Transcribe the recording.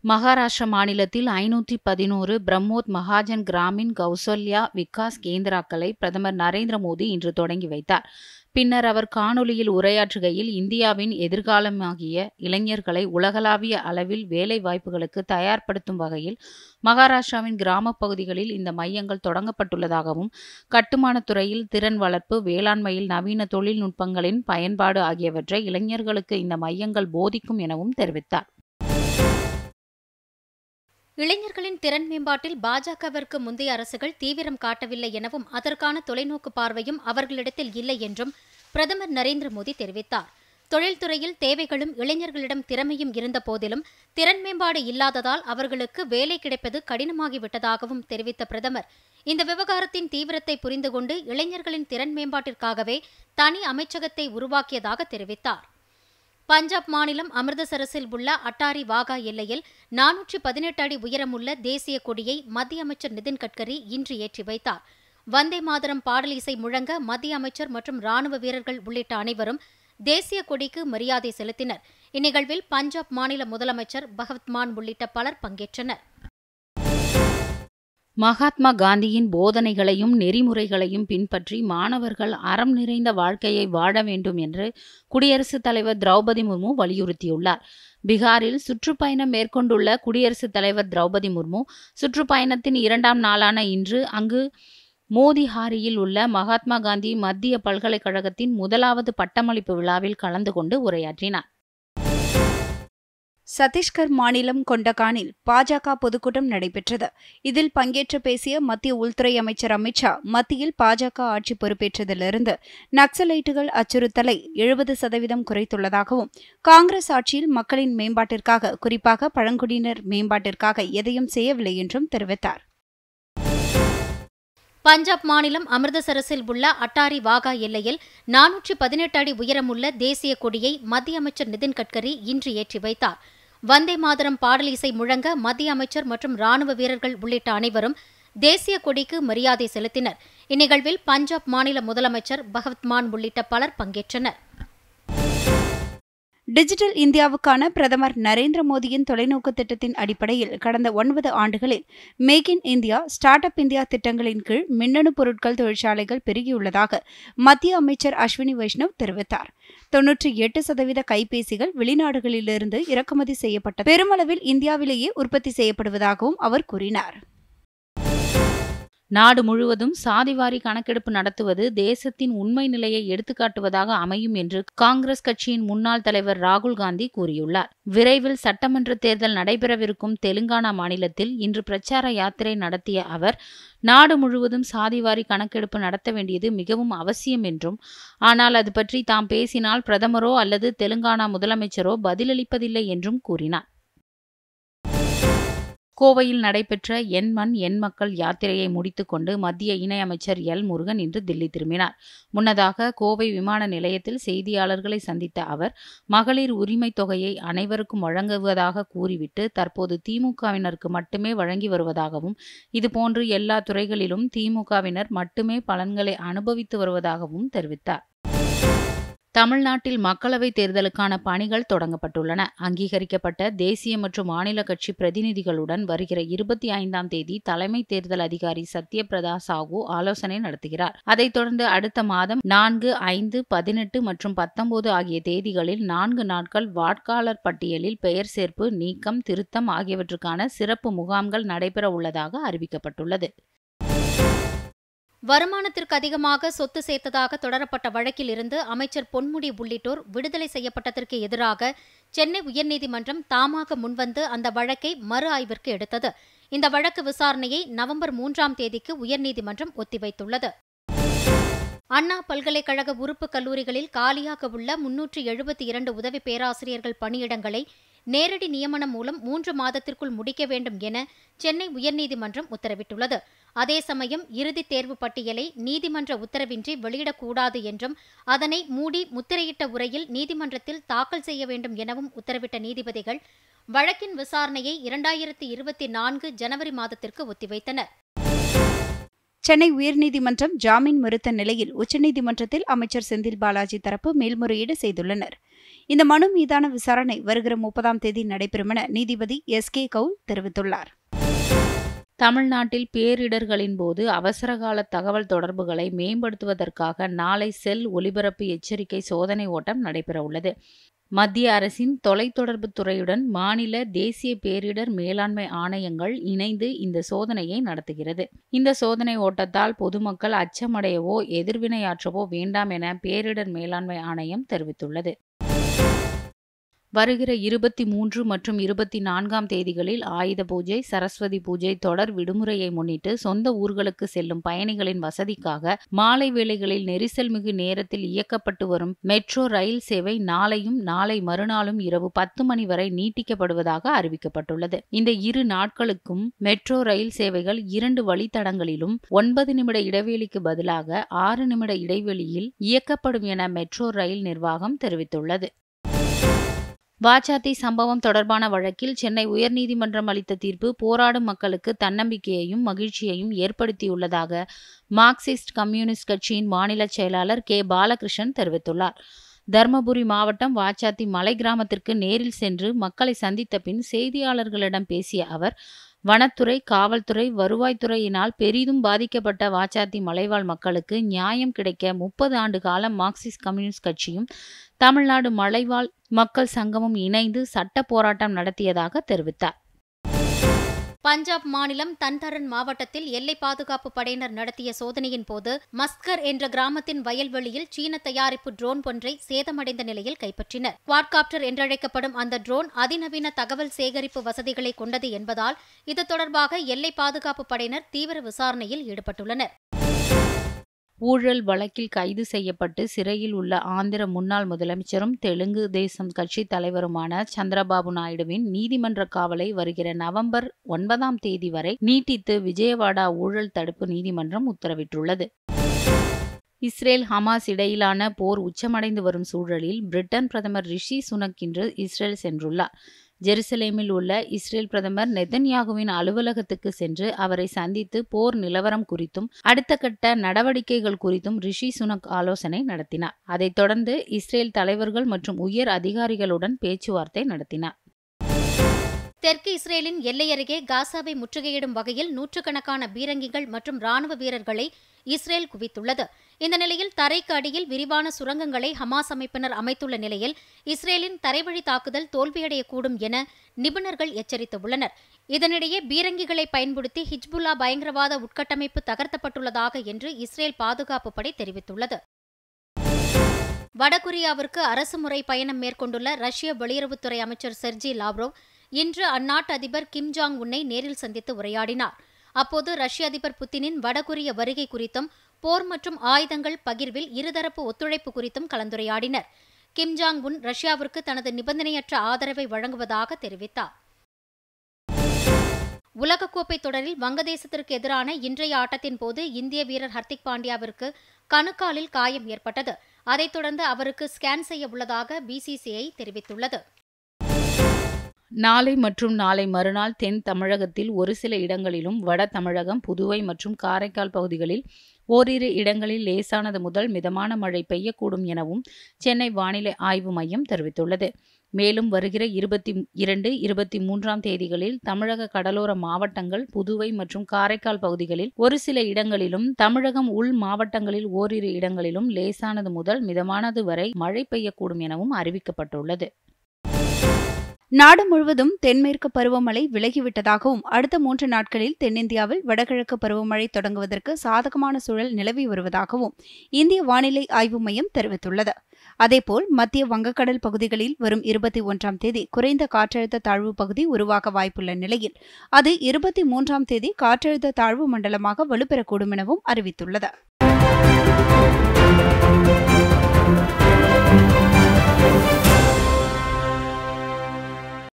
மகாராஷ்டிர மாநிலத்தில் ஐநூற்றி பதினோரு பிரம்மோத் மகாஜன் கிராமின் கௌசல்யா விகாஸ் கேந்திராக்களை பிரதமர் நரேந்திர மோடி இன்று தொடங்கி வைத்தார் பின்னர் அவர் காணொலியில் உரையாற்றுகையில் இந்தியாவின் எதிர்காலமாகிய இளைஞர்களை உலகளாவிய அளவில் வேலை வாய்ப்புகளுக்கு தயார்படுத்தும் வகையில் மகாராஷ்டிராவின் கிராமப் பகுதிகளில் இந்த மையங்கள் தொடங்கப்பட்டுள்ளதாகவும் கட்டுமானத் துறையில் திறன் வளர்ப்பு வேளாண்மையில் நவீன தொழில்நுட்பங்களின் பயன்பாடு ஆகியவற்றை இளைஞர்களுக்கு இந்த மையங்கள் போதிக்கும் எனவும் தெரிவித்தார் இளைஞர்களின் திறன் மேம்பாட்டில் பாஜகவிற்கு முந்தைய அரசுகள் தீவிரம் காட்டவில்லை எனவும் அதற்கான தொலைநோக்கு பார்வையும் அவர்களிடத்தில் இல்லை என்றும் பிரதமர் நரேந்திர மோடி தெரிவித்தார் தொழில்துறையில் தேவைகளும் இளைஞர்களிடம் திறமையும் இருந்த போதிலும் திறன் மேம்பாடு இல்லாததால் அவர்களுக்கு வேலை கிடைப்பது கடினமாகிவிட்டதாகவும் தெரிவித்த பிரதமர் இந்த விவகாரத்தின் தீவிரத்தை புரிந்து கொண்டு இளைஞர்களின் திறன் மேம்பாட்டிற்காகவே தனி அமைச்சகத்தை உருவாக்கியதாக தெரிவித்தார் பஞ்சாப் மாநிலம் அமிர்தசரஸில் உள்ள அட்டாரி வாகா எல்லையில் நானூற்றி பதினெட்டு அடி உயரமுள்ள தேசிய கொடியை மத்திய அமைச்சர் நிதின் கட்கரி இன்று ஏற்றி வைத்தார் வந்தே மாதரம் பாடல் இசை முழங்க மத்திய அமைச்சர் மற்றும் ராணுவ வீரர்கள் உள்ளிட்ட அனைவரும் தேசிய கொடிக்கு மரியாதை செலுத்தினர் இந்நிகழ்வில் பஞ்சாப் மாநில முதலமைச்சர் பகவத்மான் உள்ளிட்ட பலர் பங்கேற்றனர் மகாத்மா காந்தியின் போதனைகளையும் நெறிமுறைகளையும் பின்பற்றி மாணவர்கள் அறம் நிறைந்த வாழ்க்கையை வாழ வேண்டும் என்று குடியரசுத் தலைவர் திரௌபதி முர்மு வலியுறுத்தியுள்ளார் பீகாரில் சுற்றுப்பயணம் மேற்கொண்டுள்ள குடியரசுத் தலைவர் திரௌபதி முர்மு சுற்றுப்பயணத்தின் இரண்டாம் நாளான இன்று அங்கு மோதிஹாரியில் உள்ள மகாத்மா காந்தி மத்திய பல்கலைக்கழகத்தின் முதலாவது பட்டமளிப்பு விழாவில் கலந்து கொண்டு உரையாற்றினார் சத்தீஸ்கர் மாநிலம் கொண்டகானில் பாஜக பொதுக்கூட்டம் நடைபெற்றது இதில் பங்கேற்று பேசிய மத்திய உள்துறை அமைச்சர் அமித்ஷா மத்தியில் பாஜக ஆட்சி பொறுப்பேற்றதிலிருந்து நக்சலைட்டுகள் அச்சுறுத்தலை எழுபது சதவீதம் குறைத்துள்ளதாகவும் காங்கிரஸ் ஆட்சியில் மக்களின் மேம்பாட்டிற்காக குறிப்பாக பழங்குடியினர் மேம்பாட்டிற்காக எதையும் செய்யவில்லை என்றும் தெரிவித்தார் பஞ்சாப் மாநிலம் அமிர்தசரஸில் உள்ள அட்டாரி வாகா எல்லையில் நானூற்றி பதினெட்டு அடி உயரமுள்ள தேசிய கொடியை மத்திய அமைச்சர் நிதின் கட்கரி இன்று ஏற்றி வைத்தார் வந்தே மாதரம் பாடல் இசை முழங்க மத்திய அமைச்சர் மற்றும் ராணுவ வீரர்கள் உள்ளிட்ட அனைவரும் தேசிய கொடிக்கு மரியாதை செலுத்தினர் இந்நிகழ்வில் பஞ்சாப் மாநில முதலமைச்சர் பகவத்மான் உள்ளிட்ட பலர் பங்கேற்றனர் டிஜிட்டல் இந்தியாவுக்கான பிரதமர் நரேந்திர மோடியின் தொலைநோக்கு திட்டத்தின் அடிப்படையில் கடந்த ஒன்பது ஆண்டுகளில் make in India start up India திட்டங்களின் கீழ் மின்னணு பொருட்கள் தொழிற்சாலைகள் பெருகியுள்ளதாக மத்திய அமைச்சர் அஸ்வினி வைஷ்ணவ் தெரிவித்தார் தொன்னூற்றி எட்டு சதவீத கைபேசிகள் வெளிநாடுகளிலிருந்து இறக்குமதி செய்யப்பட்ட பெருமளவில் இந்தியாவிலேயே உற்பத்தி செய்யப்படுவதாகவும் அவர் கூறினார் நாடு முழுவதும் சாதிவாரி கணக்கெடுப்பு நடத்துவது தேசத்தின் உண்மை நிலையை எடுத்துக்காட்டுவதாக அமையும் என்று காங்கிரஸ் கட்சியின் முன்னாள் தலைவர் ராகுல் காந்தி கூறியுள்ளார் விரைவில் சட்டமன்ற தேர்தல் நடைபெறவிருக்கும் தெலுங்கானா மாநிலத்தில் இன்று பிரச்சார யாத்திரை நடத்திய அவர் நாடு முழுவதும் சாதிவாரி கணக்கெடுப்பு நடத்த வேண்டியது மிகவும் அவசியம் என்றும் ஆனால் அது பற்றி தாம் பேசினால் பிரதமரோ அல்லது தெலுங்கானா முதலமைச்சரோ பதிலளிப்பதில்லை என்றும் கூறினார் கோவையில் நடைபெற்ற என் மண் என் மக்கள் யாத்திரையை முடித்துக்கொண்டு மத்திய இணையமைச்சர் எல் முருகன் இன்று தில்லி திரும்பினார் முன்னதாக கோவை விமான நிலையத்தில் செய்தியாளர்களை சந்தித்த அவர் மகளிர் உரிமை தொகையை அனைவருக்கும் வழங்குவதாக கூறிவிட்டு தற்போது திமுகவினருக்கு மட்டுமே வழங்கி வருவதாகவும் இதுபோன்று எல்லா துறைகளிலும் திமுகவினர் மட்டுமே பலன்களை அனுபவித்து வருவதாகவும் தெரிவித்தார் தமிழ்நாட்டில் மக்களவைத் தேர்தலுக்கான பணிகள் தொடங்கப்பட்டுள்ளன அங்கீகரிக்கப்பட்ட தேசிய மற்றும் மாநில கட்சி பிரதிநிதிகளுடன் வருகிற இருபத்தி ஐந்தாம் தேதி தலைமை தேர்தல் அதிகாரி சத்யபிரதா சாஹூ ஆலோசனை நடத்துகிறார் அதைத் தொடர்ந்து அடுத்த மாதம் நான்கு ஐந்து பதினெட்டு மற்றும் பத்தொன்பது ஆகிய தேதிகளில் நான்கு நாட்கள் வாக்காளர் பட்டியலில் பெயர் சேர்ப்பு நீக்கம் திருத்தம் ஆகியவற்றுக்கான சிறப்பு முகாம்கள் நடைபெற உள்ளதாக அறிவிக்கப்பட்டுள்ளது வருமானத்திற்கு அதிகமாக சொத்து சேர்த்ததாக தொடரப்பட்ட வழக்கில் இருந்து அமைச்சர் பொன்முடி உள்ளிட்டோர் விடுதலை செய்யப்பட்டதற்கு எதிராக சென்னை உயர்நீதிமன்றம் தாமாக முன்வந்து அந்த வழக்கை மறு ஆய்விற்கு எடுத்தது இந்த வழக்கு விசாரணையை நவம்பர் மூன்றாம் தேதிக்கு உயர்நீதிமன்றம் ஒத்திவைத்துள்ளது அண்ணா பல்கலைக்கழக உறுப்பு கல்லூரிகளில் காலியாக உள்ள முன்னூற்று எழுபத்தி இரண்டு உதவி பேராசிரியர்கள் பணியிடங்களை நேரடி நியமனம் மூலம் மூன்று மாதத்திற்குள் முடிக்க வேண்டும் என சென்னை உயர்நீதிமன்றம் உத்தரவிட்டுள்ளது அதே சமயம் இறுதித் தேர்வு பட்டியலை நீதிமன்ற உத்தரவின்றி வெளியிடக்கூடாது என்றும் அதனை மூடி முத்திரையிட்ட உரையில் நீதிமன்றத்தில் தாக்கல் செய்ய வேண்டும் எனவும் உத்தரவிட்ட நீதிபதிகள் வழக்கின் விசாரணையை இரண்டாயிரத்தி இருபத்தி நான்கு ஜனவரி மாதத்திற்கு ஒத்திவைத்தனர் சென்னை உயர்நீதிமன்றம் ஜாமீன் மறுத்த நிலையில் உச்சநீதிமன்றத்தில் அமைச்சர் செந்தில் பாலாஜி தரப்பு மேல்முறையீடு செய்துள்ளனர் இந்த மனு மீதான விசாரணை வருகிற முப்பதாம் தேதி நடைபெறும் என நீதிபதி எஸ் கே கவுல் தெரிவித்துள்ளார் தமிழ்நாட்டில் பேரிடர்களின் போது அவசரகால தகவல் தொடர்புகளை மேம்படுத்துவதற்காக நாளை செல் ஒலிபரப்பு எச்சரிக்கை சோதனை ஓட்டம் நடைபெறவுள்ளது மத்திய அரசின் தொலைத்தொடர்பு துறையுடன் மாநில தேசிய பேரிடர் மேலாண்மை ஆணையங்கள் இணைந்து இந்த சோதனையை நடத்துகிறது இந்த சோதனை ஓட்டத்தால் பொதுமக்கள் அச்சமடையவோ எதிர்வினையாற்றவோ வேண்டாம் என பேரிடர் மேலாண்மை ஆணையம் தெரிவித்துள்ளது வருகிற இருபத்தி மூன்று மற்றும் இருபத்தி நான்காம் தேதிகளில் ஆயுத பூஜை சரஸ்வதி பூஜை தொடர் விடுமுறையை முன்னிட்டு சொந்த ஊர்களுக்கு செல்லும் பயணிகளின் வசதிக்காக மாலை வேளைகளில் நெரிசல் மிகு நேரத்தில் இயக்கப்பட்டு வரும் மெட்ரோ ரயில் சேவை நாளையும் நாளை மறுநாளும் இரவு பத்து மணி வரை நீட்டிக்கப்படுவதாக அறிவிக்கப்பட்டுள்ளது இந்த இரு நாட்களுக்கும் மெட்ரோ ரயில் சேவைகள் இரண்டு வழித்தடங்களிலும் ஒன்பது நிமிட இடைவெளிக்கு பதிலாக ஆறு நிமிட இடைவெளியில் இயக்கப்படும் என மெட்ரோ ரயில் நிர்வாகம் தெரிவித்துள்ளது வாச்சாத்தி சம்பவம் தொடர்பான வழக்கில் சென்னை உயர்நீதிமன்றம் அளித்த தீர்ப்பு போராடும் மக்களுக்கு தன்னம்பிக்கையையும் மகிழ்ச்சியையும் ஏற்படுத்தியுள்ளதாக மார்க்சிஸ்ட் கம்யூனிஸ்ட் கட்சியின் மாநில செயலாளர் கே பாலகிருஷ்ணன் தெரிவித்துள்ளார் தருமபுரி மாவட்டம் வாச்சாத்தி மலை கிராமத்திற்கு நேரில் சென்று மக்களை சந்தித்த பின் செய்தியாளர்களிடம் பேசிய அவர் வனத்துறை காவல்துறை வருவாய்த்துறையினால் பெரிதும் பாதிக்கப்பட்ட வாச்சாத்தி மலைவாழ் மக்களுக்கு நியாயம் கிடைக்க முப்பது ஆண்டு காலம் மார்க்சிஸ்ட் கம்யூனிஸ்ட் கட்சியும் தமிழ்நாடு மலைவாழ் மக்கள் சங்கமும் இணைந்து சட்ட போராட்டம் நடத்தியதாக தெரிவித்தார் பஞ்சாப் மாநிலம் தன்தரன் மாவட்டத்தில் எல்லை பாதுகாப்பு படையினர் நடத்திய சோதனையின் போது மஸ்கர் என்ற கிராமத்தின் வயல்வெளியில் சீன தயாரிப்பு ட்ரோன் ஒன்றை சேதமடைந்த நிலையில் கைப்பற்றினர் குவாட்காப்டர் என்றழைக்கப்படும் அந்த ட்ரோன் அதிநவீன தகவல் சேகரிப்பு வசதிகளை கொண்டது என்பதால் இது தொடர்பாக எல்லை பாதுகாப்பு படையினர் தீவிர விசாரணையில் ஈடுபட்டுள்ளனர் ஊழல் வழக்கில் கைது செய்யப்பட்டு சிறையில் உள்ள ஆந்திர முன்னாள் முதலமைச்சரும் தெலுங்கு தேசம் கட்சி தலைவருமான சந்திரபாபு நாயுடுவின் நீதிமன்ற காவலை வருகிற நவம்பர் ஒன்பதாம் தேதி வரை நீட்டித்து விஜயவாடா ஊழல் தடுப்பு நீதிமன்றம் உத்தரவிட்டுள்ளது இஸ்ரேல் ஹமாஸ் இடையிலான போர் உச்சமடைந்து வரும் சூழலில் பிரிட்டன் பிரதமர் ரிஷி சுனக் இன்று இஸ்ரேல் சென்றுள்ளார் ஜெருசலேமில் உள்ள இஸ்ரேல் பிரதமர் நெதன்யாகுவின் அலுவலகத்துக்கு சென்று அவரை சந்தித்து போர் நிலவரம் குறித்தும் அடுத்த கட்ட நடவடிக்கைகள் குறித்தும் ரிஷி சுனக் ஆலோசனை நடத்தினார் அதைத் தொடர்ந்து இஸ்ரேல் தலைவர்கள் மற்றும் உயர் அதிகாரிகளுடன் பேச்சுவார்த்தை நடத்தினார் தெற்கு இஸ்ரேலின் எல்லை அருகே காசாவை முற்றுகையிடும் வகையில் நூற்றுக்கணக்கான பீரங்கிகள் மற்றும் ராணுவ வீரர்களை இஸ்ரேல் குவித்துள்ளது இந்த நிலையில் தரைக்கு அடியில் விரிவான சுரங்கங்களை ஹமாஸ் அமைப்பினர் அமைத்துள்ள நிலையில் இஸ்ரேலின் தரைவழி தாக்குதல் தோல்வியடையக்கூடும் என நிபுணர்கள் எச்சரித்துள்ளனர் இதனிடையே பீரங்கிகளை பயன்படுத்தி ஹிஜ்புல்லா பயங்கரவாத உட்கட்டமைப்பு தகர்த்தப்பட்டுள்ளதாக என்று இஸ்ரேல் பாதுகாப்பு படை தெரிவித்துள்ளது வடகொரியாவிற்கு அரசுமுறை பயணம் மேற்கொண்டுள்ள ரஷ்ய வெளியுறவுத்துறை அமைச்சர் செர்ஜி லாவ்ரோவ் இன்று அந்நாட்டு அதிபர் கிம் ஜாங் உன்னை நேரில் சந்தித்து உரையாடினார் அப்போது ரஷ்ய அதிபர் புத்தினின் வடகொரிய வருகை குறித்தும் போர் மற்றும் ஆயுதங்கள் பகிர்வில் இருதரப்பு ஒத்துழைப்பு குறித்தும் கலந்துரையாடினர் கிம் ஜாங் உன் ரஷ்யாவிற்கு தனது நிபந்தனையற்ற ஆதரவை வழங்குவதாக தெரிவித்தார் உலகக்கோப்பை தொடரில் வங்கதேசத்திற்கு எதிரான இன்றைய ஆட்டத்தின் போது இந்திய வீரர் ஹர்திக் பாண்டியாவிற்கு கணுக்காலில் காயம் ஏற்பட்டது அதைத் தொடர்ந்து அவருக்கு ஸ்கேன் செய்ய உள்ளதாக பிசிசிஐ தெரிவித்துள்ளது நாளை மற்றும் நாளை மறுநாள் தென் தமிழகத்தில் ஒரு சில இடங்களிலும் வட தமிழகம் புதுவை மற்றும் காரைக்கால் பகுதிகளில் ஓரிரு இடங்களில் லேசானது முதல் மிதமான மழை பெய்யக்கூடும் எனவும் சென்னை வானிலை ஆய்வு மையம் தெரிவித்துள்ளது மேலும் வருகிற இருபத்தி இரண்டு இருபத்தி மூன்றாம் தேதிகளில் தமிழக கடலோர மாவட்டங்கள் புதுவை மற்றும் காரைக்கால் பகுதிகளில் ஒரு சில இடங்களிலும் தமிழகம் உள் மாவட்டங்களில் ஓரிரு இடங்களிலும் லேசானது முதல் மிதமானது வரை மழை பெய்யக்கூடும் எனவும் அறிவிக்கப்பட்டுள்ளது நாடு முழுவதும் தென்மேற்கு பருவமழை விலகிவிட்டதாகவும் அடுத்த மூன்று நாட்களில் தென்னிந்தியாவில் வடகிழக்கு பருவமழை தொடங்குவதற்கு சாதகமான சூழல் நிலவி வருவதாகவும் இந்திய வானிலை ஆய்வு மையம் தெரிவித்துள்ளது அதேபோல் மத்திய வங்கக்கடல் பகுதிகளில் வரும் இருபத்தி ஒன்றாம் தேதி குறைந்த காற்றழுத்த தாழ்வு பகுதி உருவாக வாய்ப்புள்ள நிலையில் அது இருபத்தி மூன்றாம் தேதி காற்றழுத்த தாழ்வு மண்டலமாக வலுப்பெறக்கூடும் எனவும் அறிவித்துள்ளது